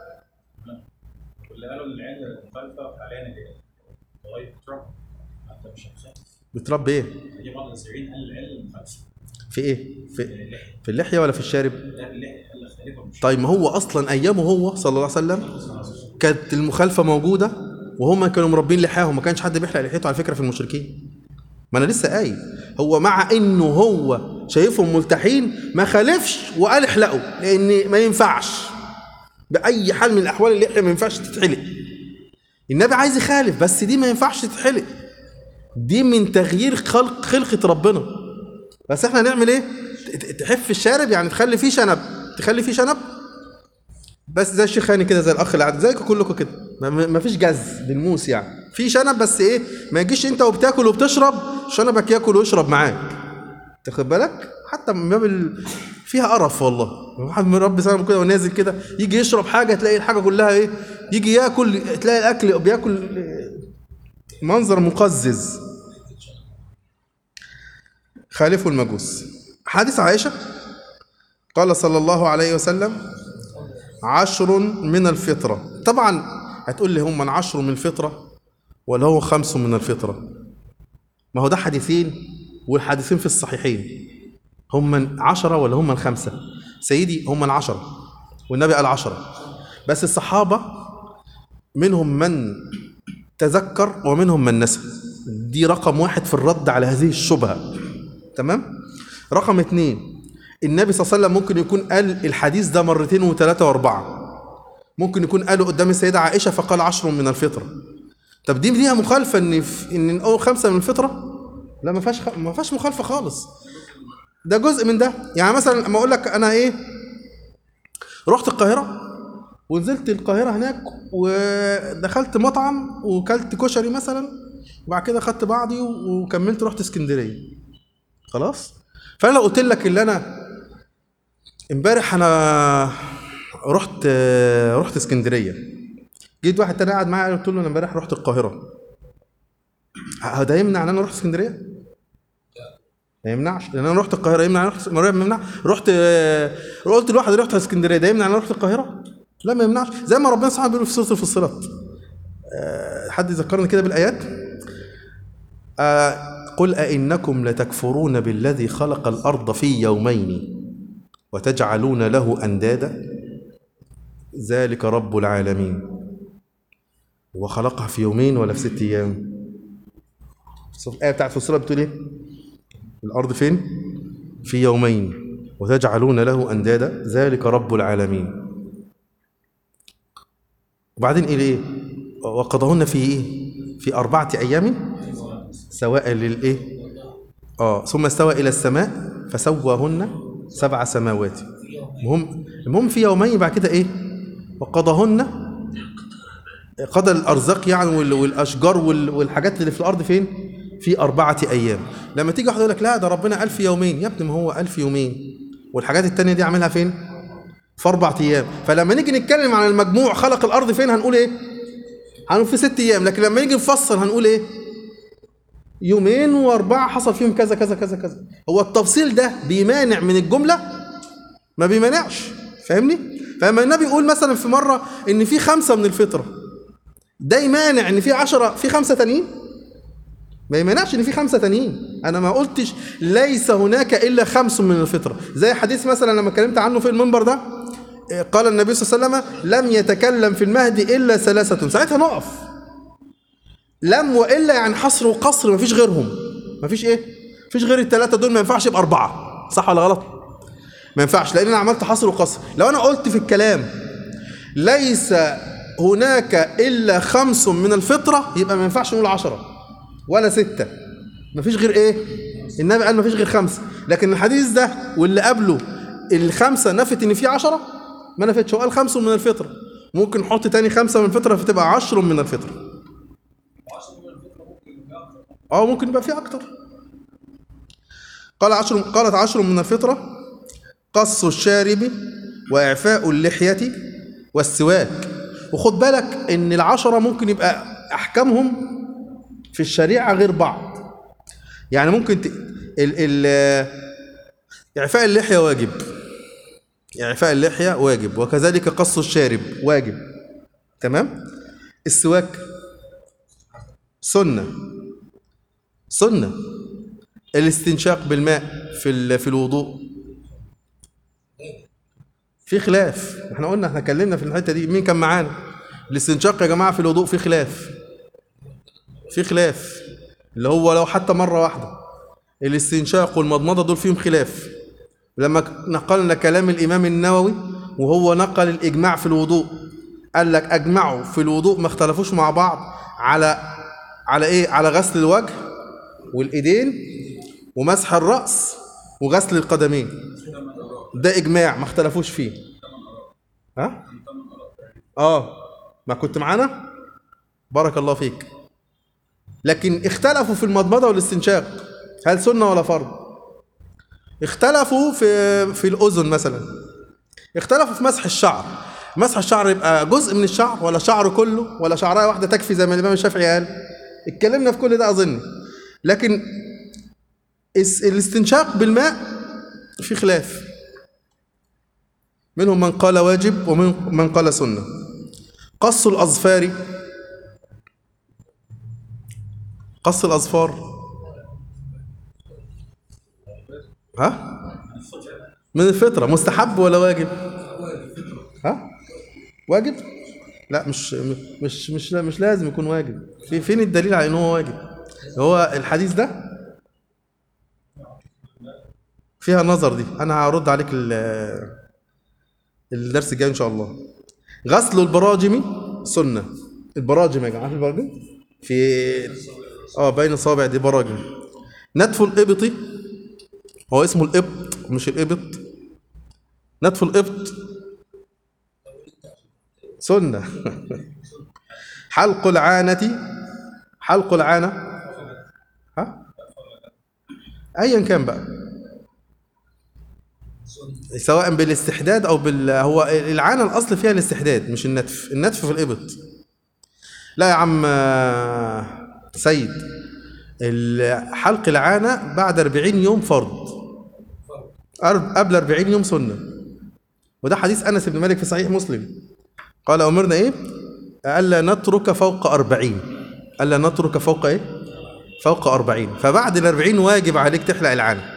واللي قالوا ان العلم مختلفه حاليا اللي لغايه ترامب حتى مش هتخاف بتربي ايه في بعض المسيحيين قال العلم مختلف في ايه في في اللحيه ولا في الشارب لا اللحيه قال اختلفها مش طيب ما هو اصلا ايامه هو صلى الله عليه وسلم كانت المخالفه موجوده وهم كانوا مربين لحاهم ما كانش حد بيحلق لحيته على فكره في المشركين ما انا لسه قايل هو مع انه هو شايفهم ملتحين ما خالفش وقال احلقوا لان ما ينفعش باي حال من الاحوال اللحيه ما ينفعش تتحلق النبي عايز يخالف بس دي ما ينفعش تتحلق دي من تغيير خلق خلقه ربنا بس احنا نعمل ايه ت- ت- تحف الشارب يعني تخلي فيه شنب تخلي فيه شنب بس زي الشيخ هاني كده زي الاخ اللي قاعد زيكم كلكم كده ما- ما ما فيش جز بالموس يعني في شنب بس ايه ما يجيش انت وبتاكل وبتشرب شنبك ياكل ويشرب معاك تاخد بالك حتى من باب ال... فيها قرف والله واحد من رب سلام كده ونازل كده يجي يشرب حاجه تلاقي الحاجه كلها ايه يجي ياكل تلاقي الاكل بياكل منظر مقزز خالفوا المجوس حديث عائشه قال صلى الله عليه وسلم عشر من الفطرة طبعا هتقول لي هم من عشر من الفطرة ولا هو خمس من الفطرة ما هو ده حديثين والحديثين في الصحيحين هم من عشرة ولا هم من خمسة سيدي هم من عشرة والنبي قال عشرة بس الصحابة منهم من تذكر ومنهم من نسى دي رقم واحد في الرد على هذه الشبهة تمام رقم اتنين النبي صلى الله عليه وسلم ممكن يكون قال الحديث ده مرتين وثلاثة وأربعة ممكن يكون قاله قدام السيدة عائشة فقال عشر من الفطرة طب دي ليها مخالفة إن في إن أول خمسة من الفطرة لا ما فيهاش خ... ما فيهاش مخالفة خالص ده جزء من ده يعني مثلا لما أقول لك أنا إيه رحت القاهرة ونزلت القاهرة هناك ودخلت مطعم وكلت كشري مثلا وبعد كده خدت بعضي وكملت رحت اسكندرية خلاص فانا لو قلت لك اللي انا امبارح انا رحت رحت اسكندريه جيت واحد تاني قاعد معايا قلت له انا امبارح رحت القاهره ه- ده يمنع ان انا رحت اسكندريه؟ ما يمنعش لان انا رحت القاهره يمنع ان انا رحت ما يمنع رحت قلت لواحد رحت اسكندريه ده يمنع ان انا رحت القاهره؟ لا ما يمنعش زي ما ربنا سبحانه بيقول في سوره الفصلات آه، حد يذكرني كده بالايات آه، قل أئنكم لتكفرون بالذي خلق الأرض في يومين وتجعلون له أندادا ذلك رب العالمين وخلقها في يومين ولا في ست أيام الآية بتاعت في السورة بتقول إيه الأرض فين في يومين وتجعلون له أندادا ذلك رب العالمين وبعدين إيه إيه وقضاهن في إيه في أربعة أيام سواء للايه اه ثم استوى الى السماء فسواهن سبع سماوات المهم المهم في يومين بعد كده ايه وقضاهن قضى الارزاق يعني وال- والاشجار وال- والحاجات اللي في الارض فين في اربعه ايام لما تيجي واحد يقول لك لا ده ربنا قال في يومين يا ابني ما هو قال في يومين والحاجات التانية دي عاملها فين في اربع ايام فلما نيجي نتكلم عن المجموع خلق الارض فين هنقول ايه هنقول في ست ايام لكن لما نيجي نفصل هنقول ايه يومين واربعه حصل فيهم كذا كذا كذا كذا هو التفصيل ده بيمانع من الجمله ما بيمانعش فاهمني فلما النبي يقول مثلا في مره ان في خمسه من الفطره ده يمانع ان في عشرة في خمسه تانيين ما يمانعش ان في خمسه تانيين انا ما قلتش ليس هناك الا خمس من الفطره زي حديث مثلا لما اتكلمت عنه في المنبر ده إيه، قال النبي صلى الله عليه وسلم لم يتكلم في المهد الا ثلاثه ساعتها نقف لم والا يعني حصر وقصر مفيش غيرهم مفيش ايه مفيش غير الثلاثه دول ما ينفعش يبقى اربعه صح ولا غلط ما ينفعش لان انا عملت حصر وقصر لو انا قلت في الكلام ليس هناك الا خمس من الفطره يبقى ما ينفعش نقول عشرة ولا ستة مفيش غير ايه النبي قال مفيش غير خمسة لكن الحديث ده واللي قبله الخمسة نفت ان في عشرة ما نفتش هو قال خمس من الفطرة ممكن نحط تاني خمسة من الفطرة فتبقى عشر من الفطرة اه ممكن يبقى فيه اكتر قال عشر قالت عشر من الفطرة قص الشارب وإعفاء اللحية والسواك وخد بالك إن العشرة ممكن يبقى أحكامهم في الشريعة غير بعض يعني ممكن ت... ال... ال... إعفاء اللحية واجب إعفاء اللحية واجب وكذلك قص الشارب واجب تمام السواك سنة سنة الاستنشاق بالماء في ال- في الوضوء في خلاف احنا قلنا احنا اتكلمنا في الحته دي مين كان معانا الاستنشاق يا جماعه في الوضوء في خلاف في خلاف اللي هو لو حتى مره واحده الاستنشاق والمضمضه دول فيهم خلاف لما نقلنا كلام الامام النووي وهو نقل الاجماع في الوضوء قال لك اجمعوا في الوضوء ما اختلفوش مع بعض على على ايه على غسل الوجه والايدين ومسح الراس وغسل القدمين ده اجماع ما اختلفوش فيه ها اه ما كنت معانا بارك الله فيك لكن اختلفوا في المضمضة والاستنشاق هل سنة ولا فرض اختلفوا في في الأذن مثلا اختلفوا في مسح الشعر مسح الشعر يبقى جزء من الشعر ولا شعر كله ولا شعرايه واحدة تكفي زي ما الإمام الشافعي قال اتكلمنا في كل ده أظن لكن اس- الاستنشاق بالماء في خلاف منهم من قال واجب ومنهم من قال سنة قص الأظفار قص الأظفار ها من الفطرة مستحب ولا واجب ها واجب لا مش مش مش مش لازم يكون واجب في فين الدليل على ان هو واجب هو الحديث ده فيها نظر دي انا هرد عليك ال- الدرس الجاي ان شاء الله غسل البراجم سنه البراجم يا جماعه في البراجم في اه بين الصابع دي براجم نتف الابط هو اسمه الابط مش الابط نتف الابط سنه حلق العانه حلق العانه ها ايا كان بقى سواء بالاستحداد او بال هو العانه الاصل فيها الاستحداد مش النتف النتف في الابط لا يا عم آه، سيد ال- حلق العانه بعد 40 يوم فرض أر- قبل 40 يوم سنه وده حديث انس بن مالك في صحيح مسلم قال امرنا ايه الا نترك فوق 40 الا نترك فوق ايه فوق 40 فبعد ال 40 واجب عليك تحلق العانه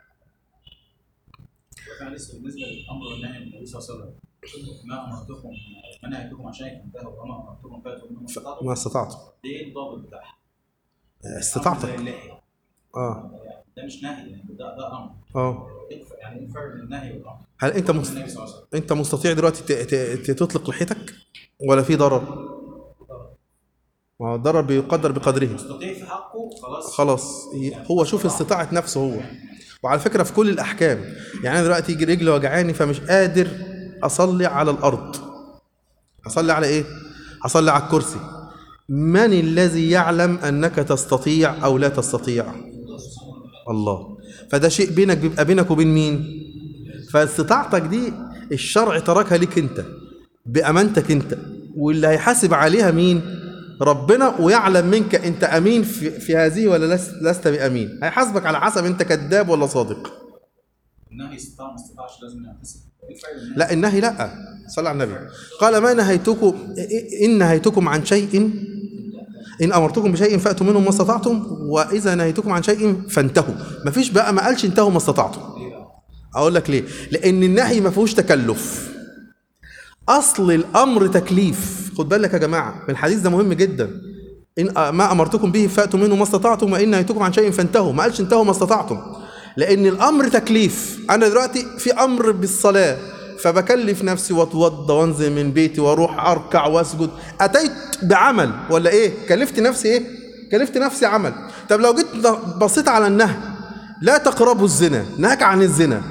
وكان لسه بالنسبه للامر والنهي من النبي صلى الله عليه وسلم ما امرتكم ما نهيتكم عن شيء فانتهوا وما امرتكم فاتوا منه ما استطعتم ما استطعت ده ايه الضابط بتاعها؟ أمر زي استطعتك اللحيه اه ده مش نهي يعني ده ده امر اه إيه الف- يعني ايه الفرق بين النهي والامر؟ هل انت مست... النبي صلى الله عليه وسلم انت مستطيع دلوقتي ت... ت... ت- تطلق لحيتك ولا في ضرر ما هو الضرر بيقدر بقدره مستطيع في حقه خلاص خلاص ي- هو شوف استطاعة نفسه هو وعلى فكرة في كل الأحكام يعني أنا دلوقتي يجي رجلي وجعاني فمش قادر أصلي على الأرض أصلي على إيه؟ أصلي على الكرسي من الذي يعلم أنك تستطيع أو لا تستطيع الله فده شيء بينك بيبقى بينك وبين مين فاستطاعتك دي الشرع تركها ليك انت بامانتك انت واللي هيحاسب عليها مين ربنا ويعلم منك انت امين في, في هذه ولا لست, لست بامين هيحاسبك على حسب انت كذاب ولا صادق النهي استطاع ما استطاعش لازم يعتسب ايه الفرق بين النهي لا النهي لا صلى على النبي قال ما نهيتكم ان نهيتكم عن شيء ان امرتكم بشيء فاتوا منه ما استطعتم واذا نهيتكم عن شيء فانتهوا مفيش بقى ما قالش انتهوا ما استطعتم اقول لك ليه لان النهي ما فيهوش تكلف اصل الامر تكليف خد بالك يا جماعه من الحديث ده مهم جدا ان ما امرتكم به فاتوا منه ما استطعتم وان نهيتكم عن شيء فانتهوا ما قالش انتهوا ما استطعتم لان الامر تكليف انا دلوقتي في امر بالصلاه فبكلف نفسي واتوضى وانزل من بيتي واروح اركع واسجد اتيت بعمل ولا ايه كلفت نفسي ايه كلفت نفسي عمل طب لو جيت بصيت على النهي لا تقربوا الزنا نهاك عن الزنا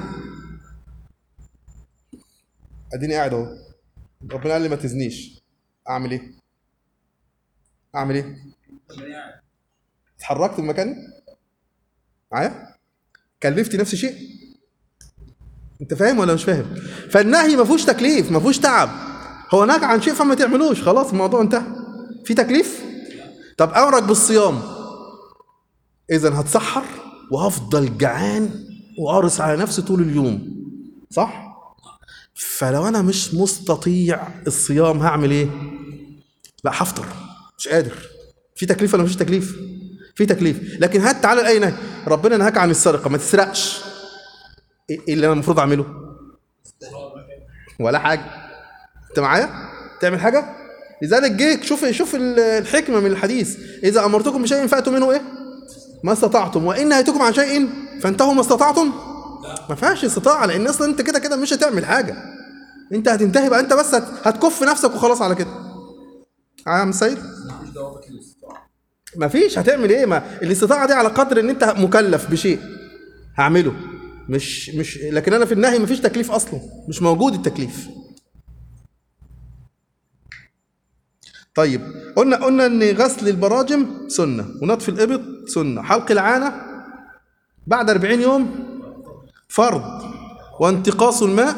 اديني قاعد اهو ربنا قال لي ما تزنيش اعمل ايه اعمل ايه اتحركت من مكاني معايا كلفت نفسي شيء انت فاهم ولا مش فاهم فالنهي ما فيهوش تكليف ما فيهوش تعب هو نهى عن شيء فما تعملوش خلاص الموضوع انتهى في تكليف طب امرك بالصيام اذا هتسحر وهفضل جعان وقارص على نفسي طول اليوم صح فلو انا مش مستطيع الصيام هعمل ايه لا هفطر مش قادر في تكليف ولا مفيش تكليف في تكليف لكن هات تعالى لاي نهي ربنا نهاك عن السرقه ما تسرقش ايه إيه اللي انا المفروض اعمله ولا حاجه انت معايا تعمل حاجه لذلك جه شوف شوف ال- الحكمه من الحديث اذا امرتكم بشيء فاتوا منه ايه ما استطعتم وان نهيتكم عن شيء فانتهوا ما استطعتم ما فيهاش استطاعه لان اصلا انت كده كده مش هتعمل حاجه انت هتنتهي بقى انت بس هت- هتكف نفسك وخلاص على كده عام سيد ما فيش هتعمل ايه ما الاستطاعه دي على قدر ان انت مكلف بشيء هعمله مش مش لكن انا في النهي ما فيش تكليف اصلا مش موجود التكليف طيب قلنا قلنا ان غسل البراجم سنه ونطف الابط سنه حلق العانه بعد 40 يوم فرض وانتقاص الماء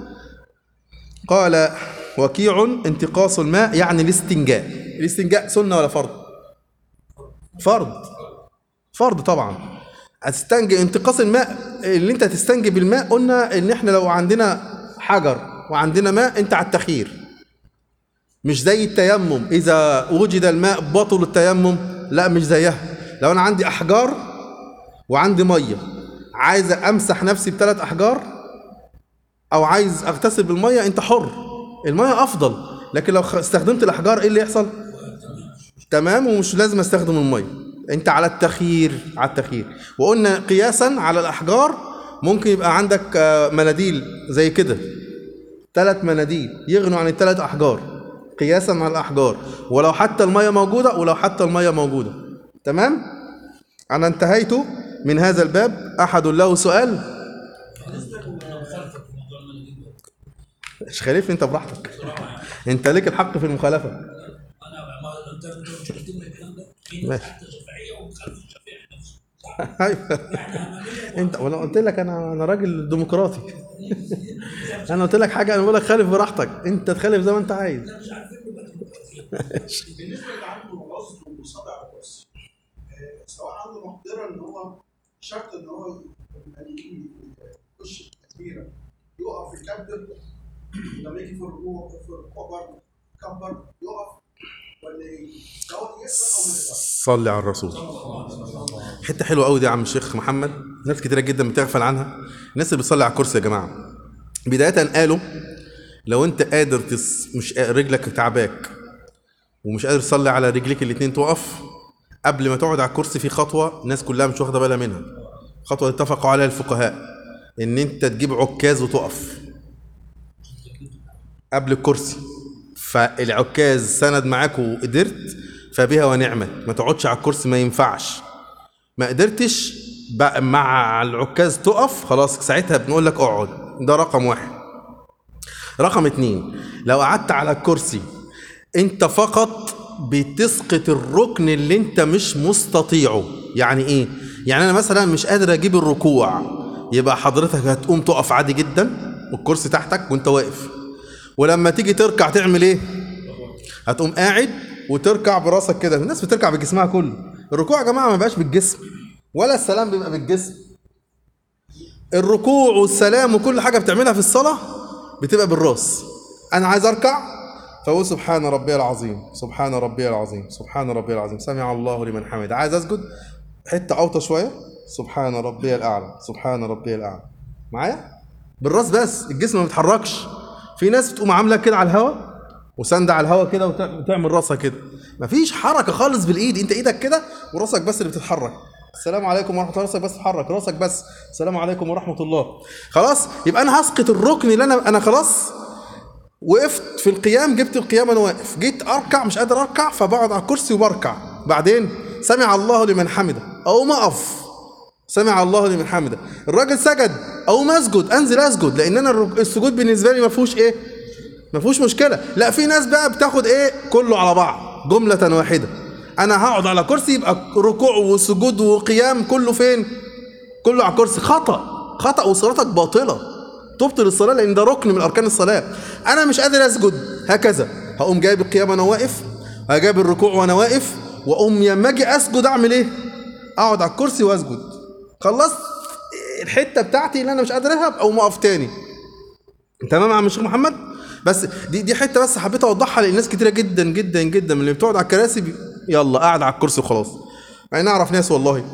قال وكيع انتقاص الماء يعني الاستنجاء الاستنجاء سنه ولا فرض فرض فرض طبعا هتستنجي انتقاص الماء اللي انت هتستنجي بالماء قلنا ان احنا لو عندنا حجر وعندنا ماء انت على التخيير مش زي التيمم اذا وجد الماء بطل التيمم لا مش زيها لو انا عندي احجار وعندي ميه عايز امسح نفسي بثلاث احجار او عايز اغتسل بالميه انت حر الميه افضل لكن لو خ- استخدمت الاحجار ايه اللي يحصل تمام ومش لازم استخدم الميه انت على التخيير على التخيير وقلنا قياسا على الاحجار ممكن يبقى عندك آه، مناديل زي كده ثلاث مناديل يغنوا عن الثلاث احجار قياسا على الاحجار ولو حتى الميه موجوده ولو حتى الميه موجوده تمام انا انتهيت من هذا الباب احد له سؤال بالنسبه للمخالفه في موضوع المناديل ده مش خليفني انت براحتك انت ليك الحق في المخالفه انا ما انت أنت مش قلت لنا الكلام ده في ماشي. ناس حتى شافعيه ومخالفه الشافعي نفسه صح؟ ايوه انت وانا قلت لك انا انا راجل ديمقراطي انا قلت لك حاجه انا بقول لك خالف براحتك انت تخالف زي ما انت عايز مش عارفين نبقى ديمقراطيين. بالنسبه اللي عنده غصب ومصاب على الكرسي آه، سواء عنده مقدره ان هو شرط ان هو يجي يخش التكبيره يقف يكبر لما يجي في الركوع في الركوع برضه كبر يقف ولا ايه؟ سواء يقدر او ما يقدرش صلي على الرسول حته حلوه قوي دي يا عم الشيخ محمد ناس كتيره جدا بتغفل عنها الناس اللي بتصلي على الكرسي يا جماعه بدايه قالوا لو انت قادر تس... مش قا- رجلك تعباك ومش قادر تصلي على رجليك الاتنين تقف قبل ما تقعد على الكرسي في خطوه الناس كلها مش واخده بالها منها خطوه اتفقوا عليها الفقهاء ان انت تجيب عكاز وتقف قبل الكرسي فالعكاز سند معاك وقدرت فبها ونعمت ما تقعدش على الكرسي ما ينفعش ما قدرتش بقى مع العكاز تقف خلاص ساعتها بنقول لك اقعد ده رقم واحد رقم اتنين لو قعدت على الكرسي انت فقط بتسقط الركن اللي انت مش مستطيعه يعني ايه يعني انا مثلا مش قادر اجيب الركوع يبقى حضرتك هتقوم تقف عادي جدا والكرسي تحتك وانت واقف ولما تيجي تركع تعمل ايه هتقوم قاعد وتركع براسك كده الناس بتركع بجسمها كله الركوع يا جماعه ما بقاش بالجسم ولا السلام بيبقى بالجسم الركوع والسلام وكل حاجه بتعملها في الصلاه بتبقى بالراس انا عايز اركع فاقول سبحان ربي العظيم سبحان ربي العظيم سبحان ربي العظيم سمع الله لمن حمده عايز اسجد حته اوطى شويه سبحان ربي الاعلى سبحان ربي الاعلى معايا بالراس بس الجسم ما بيتحركش في ناس بتقوم عامله كده على الهوا وساندة على الهوا كده وت- وتعمل راسها كده مفيش حركه خالص بالايد انت ايدك كده وراسك بس اللي بتتحرك السلام عليكم ورحمه الله راسك بس تتحرك راسك بس السلام عليكم ورحمه الله خلاص يبقى انا هسقط الركن اللي انا انا خلاص وقفت في القيام جبت القيام انا واقف جيت اركع مش قادر اركع فبقعد على الكرسي وبركع بعدين سمع الله لمن حمده اقوم اقف سمع الله لمن حمده الراجل سجد اقوم اسجد انزل اسجد لان انا الرك- السجود بالنسبه لي ما فيهوش ايه ما فيهوش مشكله لا في ناس بقى بتاخد ايه كله على بعض جمله واحده انا هقعد على كرسي يبقى ركوع وسجود وقيام كله فين كله على الكرسي خطا خطا وصلاتك باطله تبطل الصلاه لان ده ركن من اركان الصلاه انا مش قادر اسجد هكذا هقوم جايب القيام وانا واقف هجيب الركوع وانا واقف واقوم لما اجي اسجد اعمل ايه اقعد على الكرسي واسجد خلصت الحته بتاعتي اللي انا مش قادرها او اقف تاني تمام يا عم الشيخ محمد بس دي دي حته بس حبيت اوضحها لان ناس كتيره جدا جدا جدا من اللي بتقعد على الكراسي بي... يلا قاعد على الكرسي وخلاص يعني نعرف ناس والله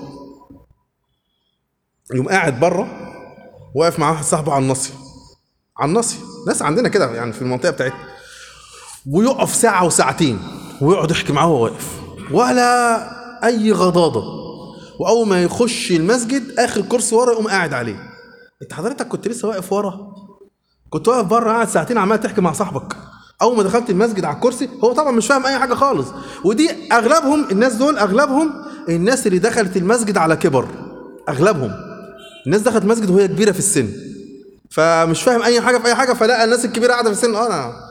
يقوم قاعد بره واقف مع واحد صاحبه على الناصيه على الناصيه ناس عندنا كده يعني في المنطقه بتاعتنا ويقف ساعه وساعتين ويقعد يحكي معاه وهو واقف ولا اي غضاضه واول ما يخش المسجد اخر كرسي ورا يقوم قاعد عليه انت حضرتك كنت لسه واقف ورا كنت واقف بره قاعد ساعتين عمال تحكي مع صاحبك اول ما دخلت المسجد على الكرسي هو طبعا مش فاهم اي حاجه خالص ودي اغلبهم الناس دول اغلبهم الناس اللي دخلت المسجد على كبر اغلبهم الناس دخلت مسجد وهي كبيره في السن فمش فاهم اي حاجه في اي حاجه فلقى الناس الكبيره قاعده في السن اه انا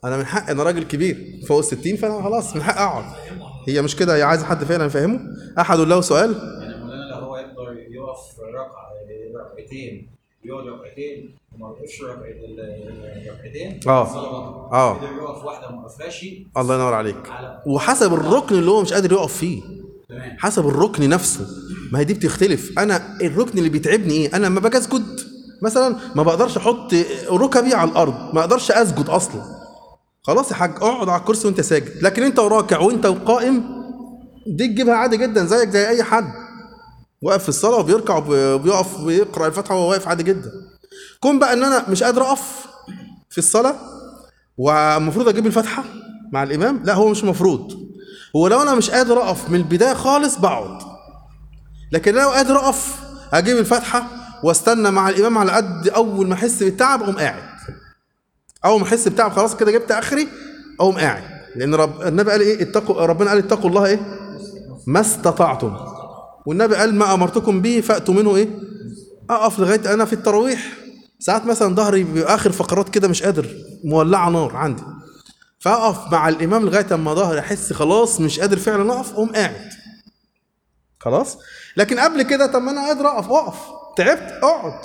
انا من حق انا راجل كبير فوق ال 60 فانا خلاص من حق اقعد هي مش كده هي عايزه حد فعلا يفهمه احد له سؤال يعني مولانا لو هو يقدر يقف ركعه ركعتين يقعد ركعتين وما يوقفش ركع- ال- ركعتين آه. الصلاة باطلة. آه. قدر يقف واحده ما وقفهاش الله ينور عليك على وحسب الركن اللي هو مش قادر يقف فيه تمام حسب الركن نفسه ما هي دي بتختلف انا الركن اللي بيتعبني ايه انا لما باجي اسجد مثلا ما بقدرش احط ركبي على الارض ما اقدرش اسجد اصلا خلاص يا حاج اقعد على الكرسي وانت ساجد لكن انت راكع وانت قائم دي تجيبها عادي جدا زيك زي اي حد واقف في الصلاه وبيركع وب- وبيقف ويقرا الفاتحه وهو واقف عادي جدا كون بقى ان انا مش قادر اقف في الصلاه والمفروض اجيب الفاتحه مع الامام لا هو مش مفروض هو لو انا مش قادر اقف من البدايه خالص بقعد لكن لو قادر اقف اجيب الفاتحه واستنى مع الامام على قد اول ما احس بالتعب اقوم قاعد اول ما احس بتعب خلاص كده جبت اخري اقوم قاعد لان رب النبي قال ايه اتقوا ربنا قال اتقوا الله ايه ما استطعتم والنبي قال ما امرتكم به فاتوا منه ايه اقف لغايه انا في التراويح ساعات مثلا ظهري بيبقى اخر فقرات كده مش قادر مولعه نار عندي فاقف مع الامام لغايه اما ظهري احس خلاص مش قادر فعلا اقف اقوم قاعد خلاص لكن قبل كده طب ما انا قادر اقف اقف تعبت اقعد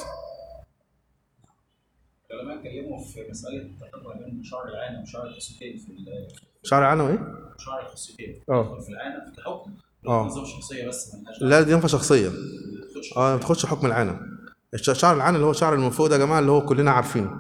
العلماء اتكلموا في مساله التقطع بين شعر العانه وشعر الخصيتين في ال- شعر عنه ايه شعر الخصيتين اه. في العانه في الحكم اه. نظام شخصيه بس مالهاش لا دي ينفع شخصيه دعوة. اه ما بتاخدش حكم العانه الش- شعر العانه اللي هو شعر اللي من فوق ده يا جماعه اللي هو كلنا عارفينه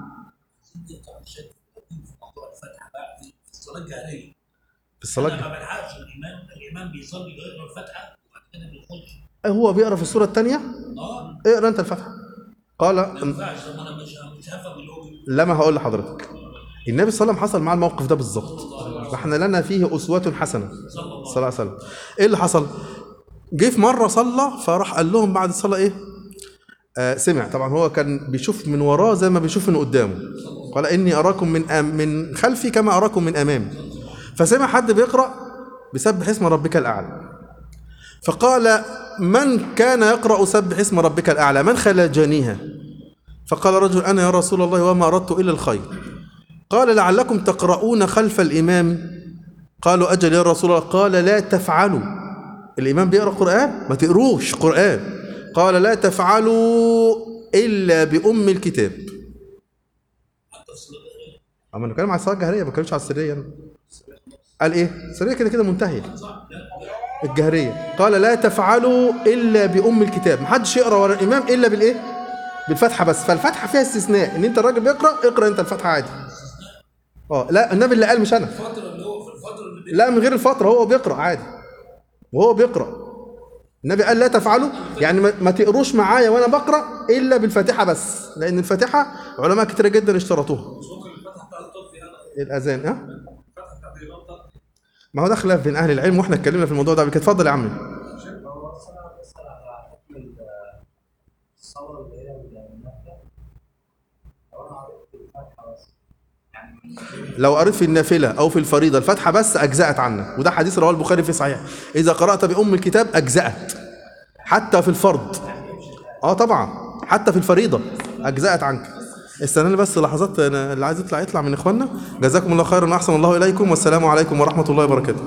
في موضوع الفتحه بقى في الصلاه الجهريه في الصلاه انا ما بلحقش الامام الامام بيصلي يقرا الفاتحه وبعد كده بيخش هو بيقرا في السوره الثانيه اه اقرا انت الفاتحه قال ما ينفعش طب انا مش مش هفهم اللي هو بيقول. لا ما هقول لحضرتك النبي صلى الله عليه وسلم حصل معاه الموقف ده بالظبط فاحنا لنا فيه اسوه حسنه صلى الله صلى الله عليه وسلم ايه اللي حصل جه في مره صلى فراح قال لهم بعد الصلاه ايه آه سمع طبعا هو كان بيشوف من وراه زي ما بيشوف من قدامه قال اني اراكم من أم من خلفي كما اراكم من امامي فسمع حد بيقرا بسبح اسم ربك الاعلى فقال من كان يقرا سبح اسم ربك الاعلى من خلجانيها فقال رجل انا يا رسول الله وما اردت الا الخير قال لعلكم تقرؤون خلف الامام قالوا اجل يا رسول الله قال لا تفعلوا الامام بيقرا قران ما تقروش قران قال لا تفعلوا الا بام الكتاب حتى الصلاه الجهريه اما انا بتكلم على الصلاه الجهريه ما بتكلمش على السريه أنا. قال ايه السريه كده كده منتهيه صح لا الجهريه قال لا تفعلوا الا بام الكتاب محدش يقرا ورا الامام الا بالايه بالفتحه بس فالفتحه فيها استثناء ان انت الراجل بيقرا اقرا انت الفتحه عادي اه لا النبي اللي قال مش انا الفتره اللي هو في الفتره اللي بي- لا من غير الفتره هو بيقرا عادي وهو بيقرا النبي قال لا تفعلوا يعني ما- ما تقروش معايا وانا بقرا الا بالفاتحه بس لان الفاتحه علماء كتير جدا اشترطوها ممكن الفتحه بتاعت الطفل هنا الاذان ها الفتحه بتاعت الامام طفل ما هو ده خلاف بين اهل العلم واحنا اتكلمنا في الموضوع ده قبل كده اتفضل يا عمي هو بس انا بسال على حكم ال- الصلاه اللي هي النافله لو انا عرفت الفاتحه بس يعني لو قريت في النافله او في الفريضه الفاتحه بس اجزات عنك وده حديث رواه البخاري في صحيح اذا قرات بام الكتاب اجزات حتى في الفرض اه طبعا حتى في الفريضه اجزات عنك استنى بس لحظات أنا اللي عايز يطلع يطلع من اخواننا جزاكم الله خيرا واحسن الله اليكم والسلام عليكم ورحمه الله وبركاته